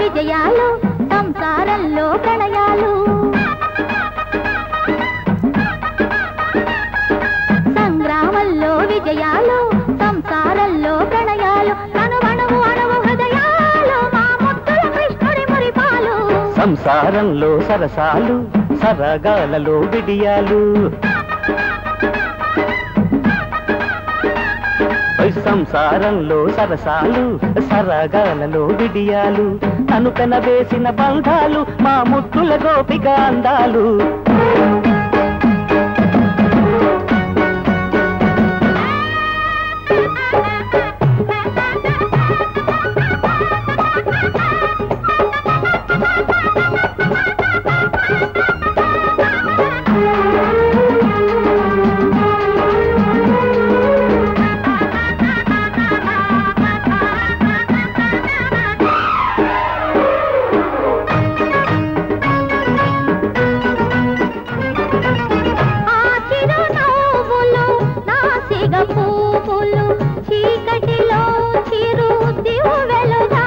విజయాలు సంసారంలో ప్రణయాలు సంగ్రామంలో విజయాలు సంసారంలో ప్రణయాలు అణువణువు అణువు హృదయాలు మా ముద్దుల కృష్ణుడి మురిపాలు సంసారంలో సరసాలు సరగాలలో విడియాలు ఓయ్ సంసారంలో సరసాలు సరగాలలో విడియాలు అనుకన వేసిన బంధాలు మా ముద్దుల గోపిక అందాలు ఆ చిరునవ్వులు నాసిగ పువ్వులు చీకటిలో చిరు దివ్వెలుగా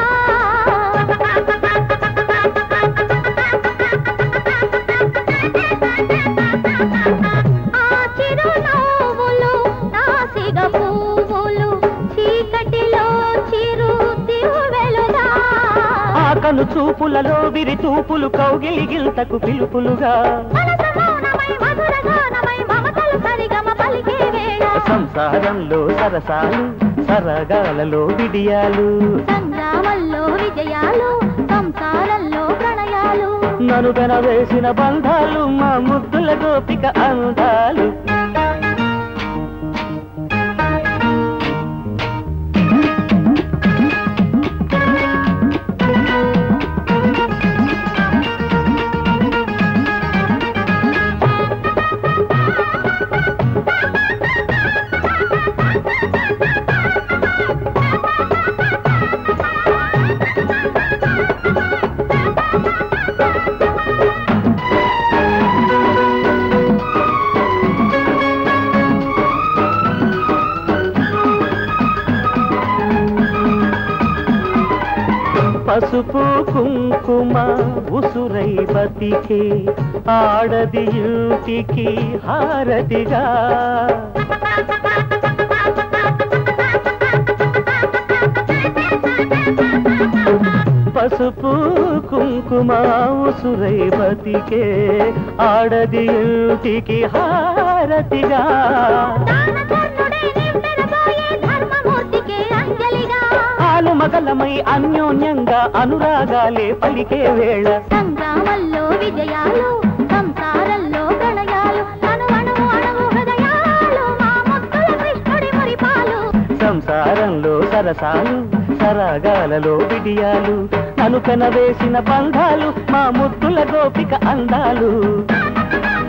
ఆ చిరునవ్వులు నాసిగ పువ్వులు చీకటిలో చిరు దివ్వెలుగా ఆ కను చూపులలో విరి తూపులు కౌగిలి గిల్తకు పిలుపులుగా మనసు మౌనమై మధుర గానమై మమతలు సరిగమ పలికే వేళ సంసారంలో సరసాలు సరగాలలో విడియాలు సంగ్రామంలో విజయాలు సంసారంలో ప్రణయాలు ననుగన వేసిన బంధాలు మా ముద్దుల గోపిక అందాలు పసుపు కుంకుమ ఉసురై బతికే ఆడది ఇంటికి హారతిగా పసుపు కుంకుమ ఉసురై బతికే ఆడది ఇంటికి హారతిగా దానధర్ముడే నివ్వెరబోయే ధర్మమూర్తికే అంజలిగా ఆలు మగలమై అన్యోన్యంగా అనురాగాలే పలికే వేళ సంగ్రామంలో విజయాలు సంసారంలో ప్రణయాలు అణు అణువు అణువు హృదయాలు మా ముద్దుల కృష్ణుడి మురిపాలు సంసారంలో సరసాలు సరాగాలలో విడియాలు అనుకన వేసిన బంధాలు మా ముద్దుల గోపిక అందాలు